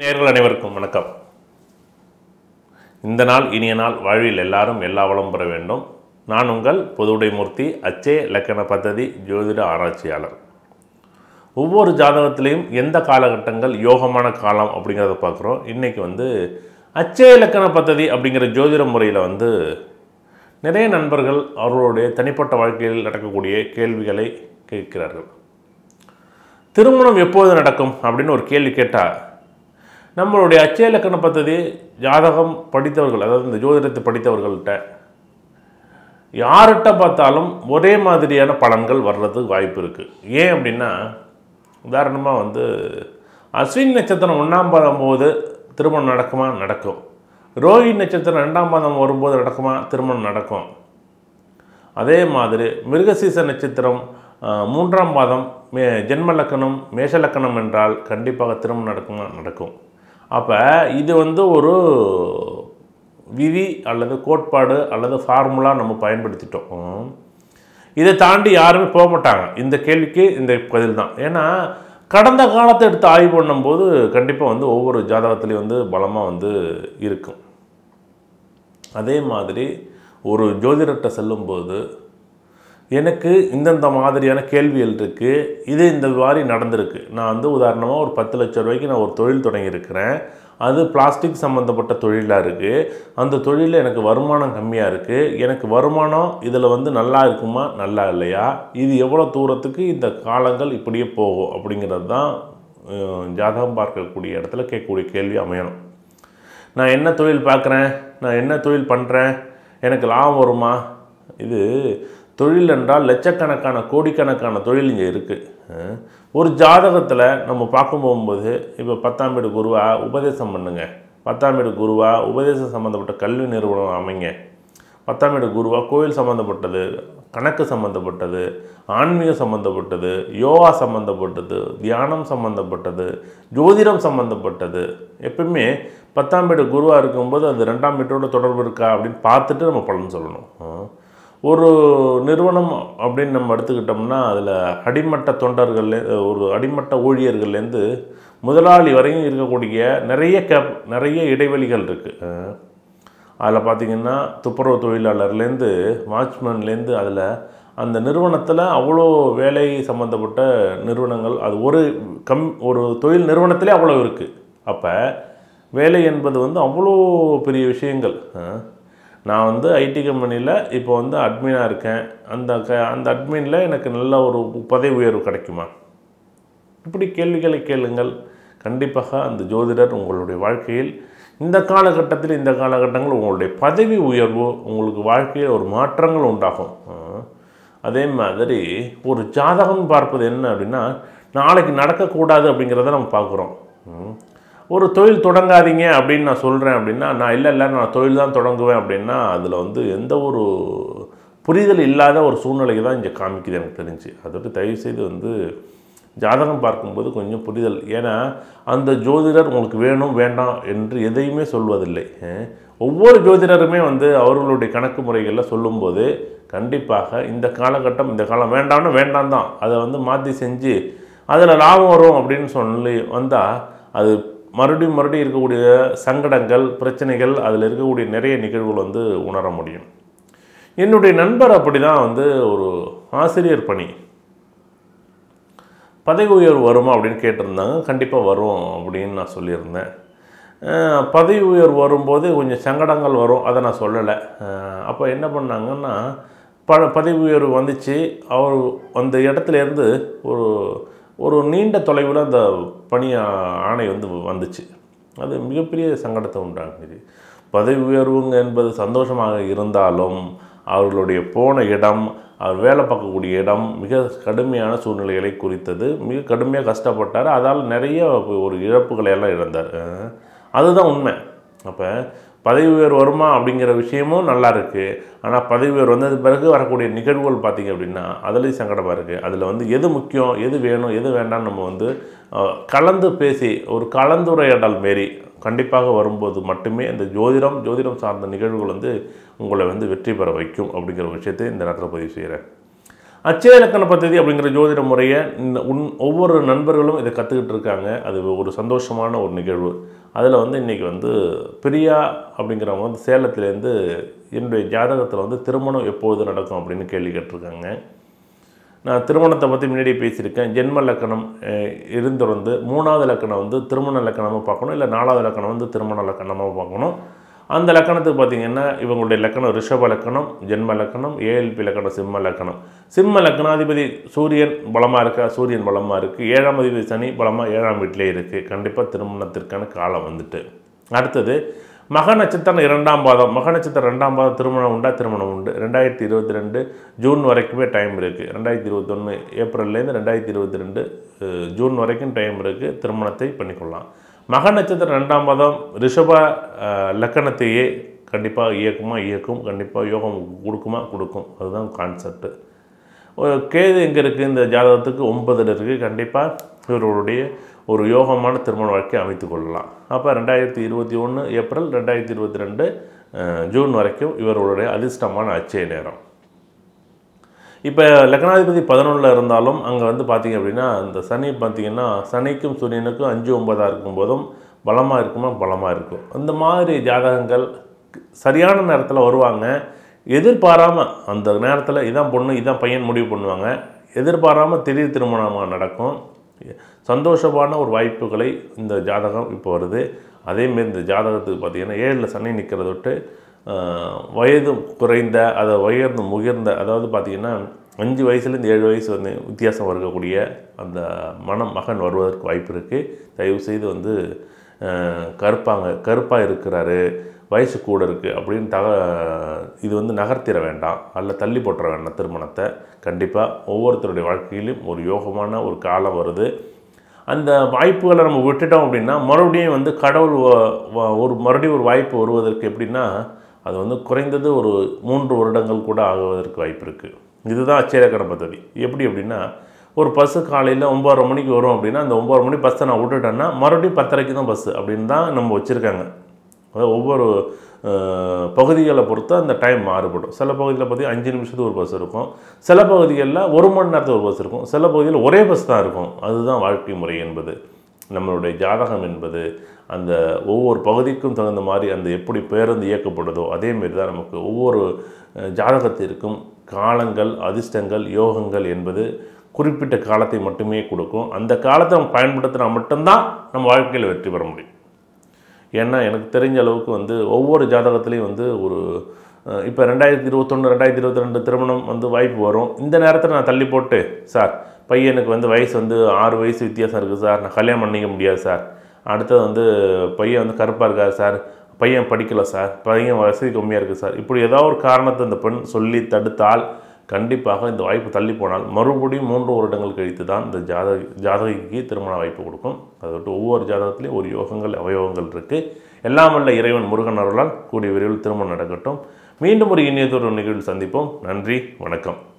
நேயர்கள் அனைவருக்கும் வணக்கம் இந்த நாள் இனிய நாள் வாழ்வில் எல்லாரும் எல்லா வளம் பெற வேண்டும் நான் உங்கள் பொதுவுடைமூர்த்தி அச்சே இலக்கண பദ്ധதி ஜோதிட ஆராய்ச்சியாளர் ஒவ்வொரு ஜாதகத்திலையும் எந்த காலகட்டங்கள் யோகமான காலம் அப்படிங்கிறத பார்க்குறோம் இன்றைக்கி வந்து அச்சே இலக்கண பദ്ധதி அப்படிங்கிற ஜோதிட முறையில் வந்து நிறைய நண்பர்கள் அவர்களுடைய தனிப்பட்ட வாழ்க்கையில் நடக்கக்கூடிய கேள்விகளை கேட்கிறார்கள் திருமணம் எப்போது நடக்கும் அப்படின்னு ஒரு கேள்வி கேட்டால் நம்மளுடைய அச்சய இலக்கண பദ്ധதி ஜாதகம் படித்தவர்கள் அதாவது இந்த ஜோதிடத்தை படித்தவர்கள்ட்ட யார்கிட்ட பார்த்தாலும் ஒரே மாதிரியான பலன்கள் வர்றதுக்கு வாய்ப்பு இருக்குது ஏன் அப்படின்னா உதாரணமாக வந்து அஸ்வின் நட்சத்திரம் ஒன்றாம் பாதம் போது திருமணம் நடக்குமா நடக்கும் ரோஹி நட்சத்திரம் ரெண்டாம் பாதம் வரும்போது நடக்குமா திருமணம் நடக்கும் அதே மாதிரி மிருகசீச நட்சத்திரம் அஹ், மூன்றாம் பாதம் மே ஜென்ம லக்கணம் மேஷ லக்கணம் என்றால் கண்டிப்பாக திருமணம் நடக்குமா நடக்கும் அப்போ இது வந்து ஒரு விதி அல்லது கோட்பாடு அல்லது ஃபார்முலா நம்ம பயன்படுத்திட்டோம் ம். இதை தாண்டி யாருமே போக மாட்டாங்க இந்த கேள்விக்கு இந்த பதில் தான் ஏன்னா கடந்த காலத்தை எடுத்து ஆய்வு பண்ணும்போது கண்டிப்பாக வந்து ஒவ்வொரு ஜாதகத்துலேயும் வந்து பலமாக வந்து இருக்கும் அதே மாதிரி ஒரு ஜோதிடர்கிட்ட செல்லும்போது எனக்கு இந்தந்த மாதிரியான கேள்விகள் இருக்குது இது இந்த மாதிரி நடந்திருக்கு நான் வந்து உதாரணமாக ஒரு பத்து லட்ச ரூபாய்க்கு நான் ஒரு தொழில் தொடங்கியிருக்கிறேன் அது பிளாஸ்டிக் சம்மந்தப்பட்ட தொழிலாக இருக்குது அந்த தொழிலில் எனக்கு வருமானம் கம்மியாக இருக்குது எனக்கு வருமானம் இதில் வந்து நல்லா இருக்குமா நல்லா இல்லையா இது எவ்வளோ தூரத்துக்கு இந்த காலங்கள் இப்படியே போகும் அப்படிங்கிறது தான் அஹ், ஜாதகம் பார்க்கக்கூடிய இடத்துல கேட்கக்கூடிய கேள்வி அமையணும் நான் என்ன தொழில் பார்க்குறேன் நான் என்ன தொழில் பண்ணுறேன் எனக்கு லாபம் வருமா இது தொழில் என்றால் லட்சக்கணக்கான கோடிக்கணக்கான தொழில் இங்கே இருக்குது ஒரு ஜாதகத்தில் நம்ம பார்க்க போகும்போது இப்போ பத்தாம் வீடு குருவா உபதேசம் பண்ணுங்க பத்தாம் வீடு குருவா உபதேசம் சம்மந்தப்பட்ட கல்வி நிறுவனம் அமைங்க பத்தாம் வீடு குருவா கோயில் சம்மந்தப்பட்டது கணக்கு சம்மந்தப்பட்டது ஆன்மீகம் சம்மந்தப்பட்டது யோகா சம்மந்தப்பட்டது தியானம் சம்மந்தப்பட்டது ஜோதிடம் சம்மந்தப்பட்டது எப்பவுமே பத்தாம் வீடு குருவாக இருக்கும்போது அது ரெண்டாம் வீட்டோட தொடர்பு இருக்கா அப்படின்னு பார்த்துட்டு நம்ம பலன் சொல்லணும் ஆ. ஒரு நிறுவனம் அப்படின்னு நம்ம எடுத்துக்கிட்டோம்னா அதில் அடிமட்ட தொண்டர்கள்லே ஒரு அடிமட்ட ஊழியர்கள்லேருந்து முதலாளி வரையும் இருக்கக்கூடிய நிறைய கேப் நிறைய இடைவெளிகள் இருக்குது அதில் பார்த்தீங்கன்னா துப்புரவு தொழிலாளர்லேருந்து வாட்ச்மேன்லேருந்து அதில் அந்த நிறுவனத்தில் அவ்வளோ வேலை சம்மந்தப்பட்ட நிறுவனங்கள் அது ஒரு கம் ஒரு தொழில் நிறுவனத்திலே அவ்வளோ இருக்குது அப்போ வேலை என்பது வந்து அவ்வளோ பெரிய விஷயங்கள் ஆ. நான் வந்து ஐடி கம்பெனியில் இப்போ வந்து அட்மினாக இருக்கேன் அந்த க அந்த அட்மினில் எனக்கு நல்ல ஒரு பதவி உயர்வு கிடைக்குமா இப்படி கேள்விகளை கேளுங்கள் கண்டிப்பாக அந்த ஜோதிடர் உங்களுடைய வாழ்க்கையில் இந்த காலகட்டத்தில் இந்த காலகட்டங்கள் உங்களுடைய பதவி உயர்வு உங்களுக்கு வாழ்க்கையில் ஒரு மாற்றங்கள் உண்டாகும் ஆ. அதே மாதிரி ஒரு ஜாதகம் பார்ப்பது என்ன அப்படின்னா நாளைக்கு நடக்கக்கூடாது அப்படிங்கிறத நம்ம பார்க்குறோம் ம். ஒரு தொழில் தொடங்காதீங்க அப்படின்னு நான் சொல்கிறேன் அப்படின்னா நான் இல்லை இல்லை நான் தொழில் தான் தொடங்குவேன் அப்படின்னா அதில் வந்து எந்த ஒரு புரிதல் இல்லாத ஒரு சூழ்நிலைக்கு தான் இங்கே காமிக்குது எனக்கு தெரிஞ்சு அதோட தயவுசெய்து வந்து ஜாதகம் பார்க்கும்போது கொஞ்சம் புரிதல் ஏன்னா அந்த ஜோதிடர் உங்களுக்கு வேணும் வேண்டாம் என்று எதையுமே சொல்வதில்லை அஹ் ஒவ்வொரு ஜோதிடருமே வந்து அவர்களுடைய கணக்கு முறைகளில் சொல்லும்போது கண்டிப்பாக இந்த காலகட்டம் இந்த காலம் வேண்டாம்னா வேண்டாம் தான் அதை வந்து மாற்றி செஞ்சு அதில் லாபம் வரும் அப்படின்னு சொல்லி வந்தால் அது மறுபடியும் மறுபடியும் இருக்கக்கூடிய சங்கடங்கள் பிரச்சனைகள் அதில் இருக்கக்கூடிய நிறைய நிகழ்வுகள் வந்து உணர முடியும் என்னுடைய நண்பர் அப்படி தான் வந்து ஒரு ஆசிரியர் பணி பதவி உயர்வு வருமா அப்படின்னு கேட்டிருந்தாங்க கண்டிப்பாக வரும் அப்படின்னு நான் சொல்லியிருந்தேன் அஹ் பதவி உயர்வு வரும்போது கொஞ்சம் சங்கடங்கள் வரும் அதை நான் சொல்லலை அப்போ என்ன பண்ணாங்கன்னா ப பதவி உயர்வு வந்துச்சு அவர் அந்த இடத்துல இருந்து ஒரு ஒரு நீண்ட தொலைவில் அந்த பணி ஆ- ஆணை வந்து வந்துச்சு அது மிகப்பெரிய சங்கடத்தை உண்டாகுது பதவி உயர்வுங்க என்பது சந்தோஷமாக இருந்தாலும் அவர்களுடைய போன இடம் அவர் வேலை பார்க்கக்கூடிய இடம் மிக கடுமையான சூழ்நிலைகளை குறித்தது மிக கடுமையாக கஷ்டப்பட்டார் அதால் நிறைய ஒரு இழப்புகளை எல்லாம் இழந்தார் அஹ் அதுதான் உண்மை அப்போ பதவி உயர்வு வருமா அப்படிங்கிற விஷயமும் நல்லா இருக்குது ஆனால் பதவி உயர்வு வந்தது பிறகு வரக்கூடிய நிகழ்வுகள் பார்த்திங்க அப்படின்னா அதுலேயும் சங்கடமாக இருக்குது அதில் வந்து எது முக்கியம் எது வேணும் எது வேண்டாம்னு நம்ம வந்து அஹ், கலந்து பேசி ஒரு கலந்துரையாடல் மாரி கண்டிப்பாக வரும்போது மட்டுமே இந்த ஜோதிடம் ஜோதிடம் சார்ந்த நிகழ்வுகள் வந்து உங்களை வந்து வெற்றி பெற வைக்கும் அப்படிங்கிற விஷயத்தை இந்த நேரத்தில் பதிவு செய்கிறேன் அச்சய இலக்கண பദ്ധதி அப்படிங்கிற ஜோதிட முறையை இந்த உன் ஒவ்வொரு நண்பர்களும் இதை கற்றுக்கிட்டு இருக்காங்க அது ஒரு சந்தோஷமான ஒரு நிகழ்வு அதில் வந்து இன்றைக்கி வந்து பிரியா அப்படிங்கிறவங்க வந்து சேலத்துலேருந்து என்னுடைய ஜாதகத்தில் வந்து திருமணம் எப்பொழுது நடக்கும் அப்படின்னு கேள்வி கேட்டிருக்காங்க நான் திருமணத்தை பற்றி முன்னாடியே பேசியிருக்கேன் ஜென்ம லக்கணம் அஹ், இருந்துறந்து மூணாவது லக்கணம் வந்து திருமண லக்கணமாக பார்க்கணும் இல்லை நாலாவது லக்கணம் வந்து திருமண லக்கணமாக பார்க்கணும் அந்த லக்கணத்துக்கு பார்த்தீங்கன்னா இவங்களுடைய லக்கணம் ரிஷப லக்கணம் ஜென்ம லக்கணம் ஏஎல்பி லக்கணம் சிம்ம லக்கணம் சிம்ம லக்கணாதிபதி சூரியன் பலமாக இருக்கா சூரியன் பலமாக இருக்குது ஏழாம் அதிபதி சனி பலமாக ஏழாம் வீட்டிலே இருக்குது கண்டிப்பாக திருமணத்திற்கான காலம் வந்துட்டு அடுத்தது மக நட்சத்திரம் இரண்டாம் பாதம் மக நட்சத்திரம் ரெண்டாம் பாதம் திருமணம் உண்டா திருமணம் உண்டு ரெண்டாயிரத்தி இருபத்தி ரெண்டு ஜூன் வரைக்குமே டைம் இருக்குது ரெண்டாயிரத்தி இருபத்தொன்று ஏப்ரல்லேருந்து ரெண்டாயிரத்தி இருபத்தி ரெண்டு அஹ், ஜூன் வரைக்கும் டைம் இருக்குது திருமணத்தை பண்ணிக்கொள்ளலாம் மக நட்சத்திரம் ரெண்டாம் பாதம் ரிஷப அஹ், லக்கணத்தையே கண்டிப்பாக இயக்குமா இயக்கும் கண்டிப்பாக யோகம் கொடுக்குமா கொடுக்கும் அதுதான் கான்செப்ட்டு ஒரு கேது எங்கே இருக்குது இந்த ஜாதகத்துக்கு ஒன்பதில் இருக்குது கண்டிப்பாக இவர்களுடைய ஒரு யோகமான திருமண வாழ்க்கையை அமைத்து கொள்ளலாம் அப்போ ரெண்டாயிரத்தி இருபத்தி ஒன்று ஏப்ரல் ரெண்டாயிரத்தி இருபத்தி ரெண்டு ஜூன் வரைக்கும் இவர்களுடைய அதிர்ஷ்டமான அச்சய நேரம் இப்போ லக்னாதிபதி பதினொன்றில் இருந்தாலும் அங்கே வந்து பார்த்தீங்க அப்படின்னா இந்த சனி பார்த்தீங்கன்னா சனிக்கும் சூரியனுக்கும் அஞ்சு ஒன்பதாக இருக்கும்போதும் பலமாக இருக்குமா பலமாக இருக்கும் அந்த மாதிரி ஜாதகங்கள் சரியான நேரத்தில் வருவாங்க எதிர்பாராமல் அந்த நேரத்தில் இதான் பொண்ணு இதான் பையன் முடிவு பண்ணுவாங்க எதிர்பாராமல் திடீர் திருமணமாக நடக்கும் சந்தோஷமான ஒரு வாய்ப்புகளை இந்த ஜாதகம் இப்போ வருது அதேமாரி இந்த ஜாதகத்துக்கு பார்த்தீங்கன்னா ஏழில் சனி நிற்கிறத விட்டு ஆஹ், வயது குறைந்த அதை உயர்ந்து முகிர்ந்த அதாவது பார்த்தீங்கன்னா அஞ்சு வயசுலேருந்து ஏழு வயசு வந்து வித்தியாசம் இருக்கக்கூடிய அந்த மனம் மகன் வருவதற்கு வாய்ப்பு இருக்குது தயவுசெய்து வந்து ஆஹ், கருப்பாங்க கருப்பாக இருக்கிறாரு வயசு கூட இருக்குது அப்படின்னு தக இது வந்து நகர்த்திட வேண்டாம் அல்ல தள்ளி போட்டுற வேண்டாம் திருமணத்தை கண்டிப்பாக ஒவ்வொருத்தருடைய வாழ்க்கையிலும் ஒரு யோகமான ஒரு காலம் வருது அந்த வாய்ப்புகளை நம்ம விட்டுட்டோம் அப்படின்னா மறுபடியும் வந்து கடவுள் வ- வ- ஒரு மறுபடியும் ஒரு வாய்ப்பு வருவதற்கு எப்படின்னா அது வந்து குறைந்தது ஒரு மூன்று வருடங்கள் கூட ஆகுவதற்கு வாய்ப்பு இருக்குது இதுதான் அச்சேரக்கண பദ്ധதி எப்படி அப்படின்னா ஒரு பஸ்ஸு காலையில் ஒம்பதரை மணிக்கு வரும் அப்படின்னா அந்த ஒம்பது மணி பஸ்ஸை நான் விட்டுட்டேன்னா மறுபடியும் பத்தரைக்கு தான் பஸ்ஸு அப்படின்னு தான் நம்ம வச்சுருக்காங்க அதாவது ஒவ்வொரு அஹ், பகுதிகளை பொறுத்து அந்த டைம் மாறுபடும் சில பகுதியில் பார்த்தீங்கன்னா அஞ்சு நிமிஷத்துக்கு ஒரு பஸ் இருக்கும் சில பகுதிகளில் ஒரு மணி நேரத்துக்கு ஒரு பஸ் இருக்கும் சில பகுதியில் ஒரே பஸ் தான் இருக்கும் அதுதான் வாழ்க்கை முறை என்பது நம்மளுடைய ஜாதகம் என்பது அந்த ஒவ்வொரு பகுதிக்கும் தகுந்த மாதிரி அந்த எப்படி பேருந்து இயக்கப்படுதோ அதேமாரி தான் நமக்கு ஒவ்வொரு அஹ், ஜாதகத்திற்கும் காலங்கள் அதிர்ஷ்டங்கள் யோகங்கள் என்பது குறிப்பிட்ட காலத்தை மட்டுமே கொடுக்கும் அந்த காலத்தை நம்ம பயன்படுத்தினா மட்டும்தான் நம்ம வாழ்க்கையில் வெற்றி பெற முடியும் ஏன்னா எனக்கு தெரிஞ்ச அளவுக்கு வந்து ஒவ்வொரு ஜாதகத்துலேயும் வந்து ஒரு இப்போ ரெண்டாயிரத்தி இருபத்தொன்று ரெண்டாயிரத்தி இருபத்தி ரெண்டு திருமணம் வந்து வாய்ப்பு வரும் இந்த நேரத்தில் நான் தள்ளி போட்டு சார் பையனுக்கு வந்து வயசு வந்து ஆறு வயசு வித்தியாசம் இருக்குது சார் நான் கல்யாணம் பண்ணிக்க முடியாது சார் அடுத்தது வந்து பையன் வந்து கருப்பாக இருக்கார் சார் பையன் படிக்கலை சார் பையன் வசதி கம்மியாக இருக்குது சார் இப்படி ஏதாவது ஒரு காரணத்தை இந்த பெண் சொல்லி தடுத்தால் கண்டிப்பாக இந்த வாய்ப்பு தள்ளி போனால் மறுபடியும் மூன்று வருடங்கள் கழித்து தான் இந்த ஜாதக ஜாதகிக்கு திருமண வாய்ப்பு கொடுக்கும் அதை விட்டு ஒவ்வொரு ஜாதகத்திலையும் ஒரு யோகங்கள் அவயோகங்கள் இருக்குது எல்லாம் வல்ல இறைவன் முருகன் அருளால் கூடிய விரைவில் திருமணம் நடக்கட்டும் மீண்டும் ஒரு இனியதொரு நிகழ்வில் சந்திப்போம் நன்றி வணக்கம்